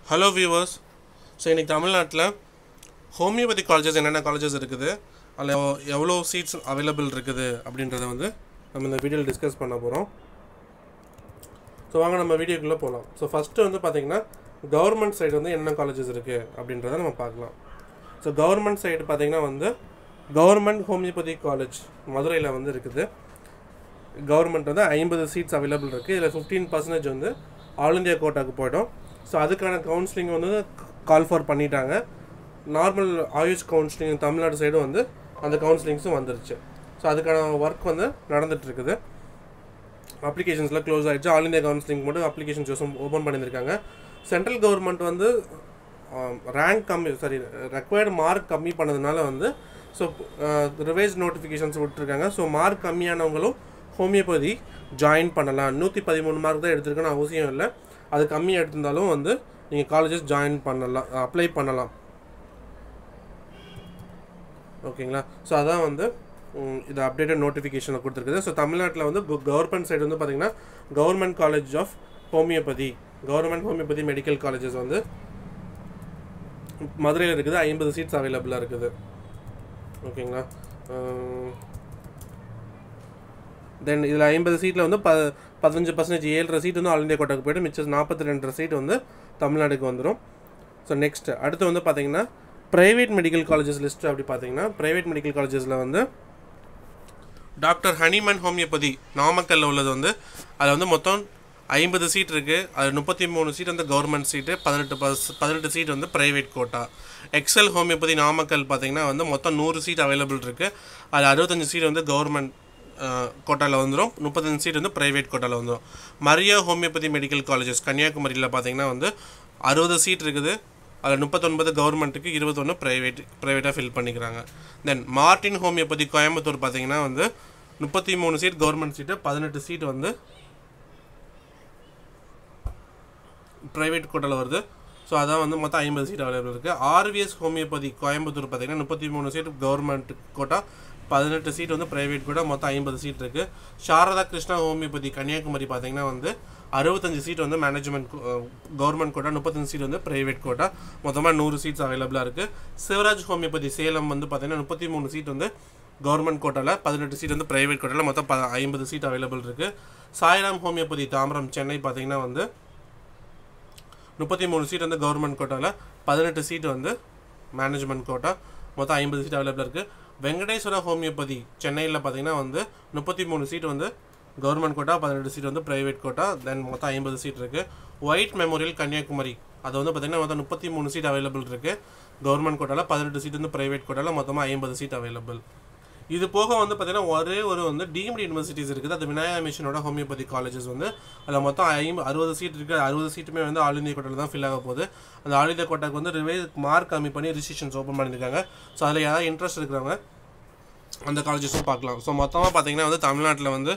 hello viewers so இன்றைக்கி தமிழ்நாட்டில் homeopathy colleges என்னென்ன காலேஜஸ் இருக்குது அதில் எவ்வளோ சீட்ஸ் அவைலபிள் இருக்குது அப்படின்றத வந்து நம்ம இந்த வீடியோவில் டிஸ்கஸ் பண்ண போகிறோம் ஸோ வாங்க நம்ம வீடியோக்குள்ளே போகலாம் ஸோ ஃபஸ்ட்டு வந்து பார்த்திங்கன்னா கவர்மெண்ட் சைடு வந்து என்னென்ன காலேஜஸ் இருக்குது அப்படின்றத நம்ம பார்க்கலாம் ஸோ கவர்மெண்ட் சைடு பார்த்திங்கன்னா வந்து கவர்மெண்ட் ஹோமியோபதி காலேஜ் மதுரையில் வந்து இருக்குது கவர்மெண்ட் வந்து ஐம்பது சீட்ஸ் அவைலபிள் இருக்குது இதில் ஃபிஃப்டீன் பர்சன்டேஜ் வந்து ஆல் இந்தியா கோட்டாக்கு போய்டும் ஸோ அதுக்கான கவுன்சிலிங் வந்து கால் ஃபார் பண்ணிட்டாங்க நார்மல் ஆயுஷ் கவுன்சிலிங் தமிழ்நாடு சைடும் வந்து அந்த கவுன்சிலிங்ஸும் வந்துருச்சு ஸோ அதுக்கான ஒர்க் வந்து நடந்துட்டு இருக்குது அப்ளிகேஷன்ஸ்லாம் க்ளோஸ் ஆகிடுச்சு ஆல் இந்தியா கவுன்சிலிங் மட்டும் அப்ளிகேஷன்ஸ் ஓப்பன் பண்ணியிருக்காங்க சென்ட்ரல் கவர்மெண்ட் வந்து ரேங்க் கம்மி சாரி ரெக்வயர்டு மார்க் கம்மி பண்ணதுனால வந்து ஸோ ரிவைஸ் நோட்டிஃபிகேஷன்ஸ் விட்டுருக்காங்க ஸோ மார்க் கம்மியானவங்களும் ஹோமியோபதி ஜாயின் பண்ணலாம் நூற்றி பதிமூணு மார்க் தான் எடுத்திருக்கணும் அவசியம் இல்லை அது கம்மியாக எடுத்திருந்தாலும் வந்து நீங்கள் காலேஜஸ் ஜாயின் பண்ணலாம் அப்ளை பண்ணலாம் ஓகேங்களா ஸோ அதான் வந்து ம், இது அப்டேட்டட் நோட்டிஃபிகேஷனை கொடுத்துருக்குது ஸோ தமிழ்நாட்டில் வந்து கவர்மெண்ட் சைடு வந்து பார்த்திங்கன்னா government college of homoeopathy government homoeopathy medical colleges வந்து மதுரையில் இருக்குது ஐம்பது சீட்ஸ் அவைலபிளாக இருக்குது ஓகேங்களா தென் இதில் ஐம்பது சீட்டில் வந்து ப பதினஞ்சு பர்சன்டேஜ் ஏழரை சீட் வந்து ஆல் இந்தியா கோட்டாக்கு போய்ட்டு மிச்சம் நாற்பத்தி ரெண்டரை சீட் வந்து தமிழ்நாடுக்கு வந்துடும் ஸோ நெக்ஸ்ட் அடுத்து வந்து பார்த்தீங்கன்னா ப்ரைவேட் மெடிக்கல் காலேஜஸ் லிஸ்ட் அப்படி பார்த்தீங்கன்னா ப்ரைவேட் மெடிக்கல் காலேஜஸில் வந்து டாக்டர் ஹனிமன் ஹோமியோபதி நாமக்கல்ல உள்ளது வந்து அதில் வந்து மொத்தம் ஐம்பது சீட் இருக்குது அது முப்பத்தி மூணு சீட் வந்து கவர்மெண்ட் சீட்டு பதினெட்டு பஸ் பதினெட்டு சீட் வந்து private quota Excel homoeopathy Namakkal பார்த்தீங்கன்னா வந்து மொத்தம் நூறு சீட் அவைலபிள் இருக்குது அது அறுபத்தஞ்சு சீட் வந்து கவர்மெண்ட் கோட்டாவில் வந்துடும் முப்பத்தஞ்சு சீட் வந்து ப்ரைவேட் கோட்டாவில் வந்துடும் மரியா ஹோமியோபதி மெடிக்கல் காலேஜஸ் கன்னியாகுமரியில் பார்த்தீங்கன்னா வந்து அறுபது சீட் இருக்குது அதில் முப்பத்தொன்பது கவர்மெண்ட்டுக்கு இருபத்தொன்று ப்ரைவேட் ப்ரைவேட்டாக ஃபில் பண்ணிக்கிறாங்க தென் மார்டின் ஹோமியோபதி கோயம்புத்தூர் பார்த்தீங்கன்னா வந்து முப்பத்தி மூணு சீட் கவர்மெண்ட் சீட்டு பதினெட்டு சீட் வந்து ப்ரைவேட் கோட்டாவில் வருது ஸோ அதான் வந்து மொத்தம் ஐம்பது சீட் அவைலபிள் இருக்குது ஆர்விஎஸ் ஹோமியோபதி கோயம்புத்தூர் பார்த்தீங்கன்னா முப்பத்தி மூணு சீட் கவர்மெண்ட் கோட்டா பதினெட்டு சீட் வந்து ப்ரைவேட் கோட்டா மொத்தம் ஐம்பது சீட் இருக்குது சாரதா கிருஷ்ணா ஹோமியோபதி கன்னியாகுமரி பார்த்தீங்கன்னா வந்து அறுபத்தஞ்சு சீட் வந்து மேனேஜ்மெண்ட் கவர்மெண்ட் கோட்டா முப்பத்தஞ்சு சீட் வந்து ப்ரைவேட் கோட்டா மொத்தமாக நூறு சீட்ஸ் அவைலபிளாக இருக்குது சிவராஜ் ஹோமியோபதி சேலம் வந்து பார்த்தீங்கன்னா முப்பத்தி மூணு சீட் வந்து கவர்மெண்ட் கோட்டாவில் பதினெட்டு சீட் வந்து ப்ரைவேட் கோட்டாவில் மொத்தம் ப ஐம்பது சீட் அவைலபிள் இருக்குது சாய்ராம் ஹோமியோபதி தாம்பரம் சென்னை பார்த்தீங்கன்னா வந்து முப்பத்தி மூணு சீட் வந்து கவர்மெண்ட் கோட்டாவில் பதினெட்டு சீட் வந்து மேனேஜ்மெண்ட் கோட்டா மொத்தம் ஐம்பது சீட் அவைலபிளாக இருக்குது வெங்கடேஸ்வர ஹோமியோபதி சென்னையில் பார்த்தீங்கன்னா வந்து முப்பத்தி மூணு சீட் வந்து கவர்மெண்ட் கோட்டா பதினெட்டு சீட் வந்து ப்ரைவேட் கோட்டா தென் மொத்தம் ஐம்பது சீட் இருக்குது ஒயிட் மெமோரியல் கன்னியாகுமரி அது வந்து பார்த்திங்கன்னா மொத்தம் முப்பத்தி மூணு சீட் அவைலபிள் இருக்குது கவர்மெண்ட் கோட்டாவில் பதினெட்டு சீட் வந்து ப்ரைவேட் கோட்டாவில் மொத்தமாக ஐம்பது சீட் அவைலபிள் இது போக வந்து பார்த்தீங்கன்னா ஒரே ஒரு வந்து டீம்டு யூனிவர்சிட்டிஸ் இருக்குது அது விநாயகா மிஷனோட ஹோமியோபதி காலேஜஸ் வந்து அதில் மொத்தம் ஐம்ப அறுபது சீட் இருக்குது அறுபது சீட்டுமே வந்து ஆல் இந்தியா கோட்டாவில் தான் ஃபில் ஆக போகுது அந்த ஆல் இந்தியா கோட்டாக்கு வந்து ரிவைஸ் மார்க் கம்மி பண்ணி ரிஜிஸ்ட்ரேஷன்ஸ் ஓப்பன் பண்ணியிருக்காங்க ஸோ அதில் யாராவது இன்ட்ரெஸ்ட் இருக்கிறவங்க அந்த காலேஜஸும் பார்க்கலாம் ஸோ மொத்தமாக பார்த்தீங்கன்னா வந்து தமிழ்நாட்டில் வந்து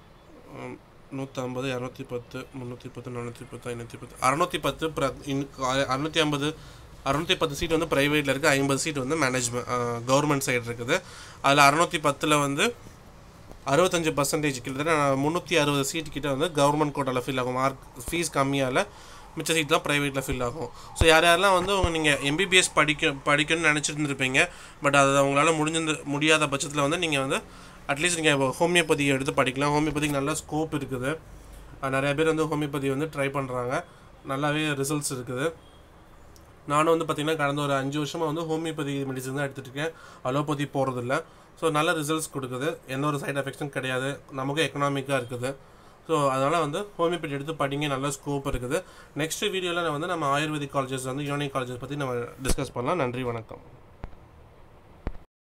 நூற்றம்பது இரநூத்தி பத்து முந்நூற்றி பத்து நானூற்றி பத்து ஐநூற்றி பத்து அறநூற்றி பத்து ப்ர இன் அறநூற்றி ஐம்பது அறநூற்றி பத்து சீட் வந்து ப்ரைவேட்டில் இருக்குது ஐம்பது சீட் வந்து மேனேஜ்மெண்ட் கவர்மெண்ட் சைடு இருக்குது அதில் அறநூற்றி பத்தில் வந்து அறுபத்தஞ்சு பர்சன்டேஜ் கிட்டத்தட்ட முந்நூற்றி அறுபது சீட் கிட்ட வந்து கவர்மெண்ட் கோட்டாவில் ஃபில் ஆகும் மார்க் ஃபீஸ் கம்மியால் மிச்ச சீட்லாம் ப்ரைவேட்டில் ஃபில் ஆகும் ஸோ யார் யாரெல்லாம் வந்து உங்கள் நீங்கள் எம்பிபிஎஸ் படிக்க படிக்கணும்னு நினச்சிருந்துருப்பீங்க பட் அது உங்களால் முடிஞ்சிருந்து முடியாத பட்சத்தில் வந்து நீங்கள் வந்து அட்லீஸ்ட் நீங்கள் ஹோமியோபதி எடுத்து படிக்கலாம் ஹோமியோபதிக்கு நல்ல ஸ்கோப் இருக்குது அஹ் நிறைய பேர் வந்து ஹோமியோபதி வந்து ட்ரை பண்ணுறாங்க நல்லாவே ரிசல்ட்ஸ் இருக்குது நானும் வந்து பார்த்திங்கன்னா கடந்த ஒரு அஞ்சு வருஷமாக வந்து ஹோமியோபதி மெடிசன் தான் எடுத்துகிட்டு இருக்கேன் அலோபதி போகிறதில்ல ஸோ நல்ல ரிசல்ட்ஸ் கொடுக்குது எந்த ஒரு சைட் எஃபெக்ட்ஸும் கிடையாது நமக்கும் எக்கனாமிக்காக இருக்குது ஸோ அதனால் வந்து ஹோமியோபதி எடுத்து படிங்க நல்ல ஸ்கோப் இருக்குது நெக்ஸ்ட் வீடியோவில் வந்து நம்ம ஆயுர்வேதிக் காலேஜஸ் வந்து யூனிக் காலேஜஸ் பற்றி நம்ம டிஸ்கஸ் பண்ணலாம் நன்றி வணக்கம்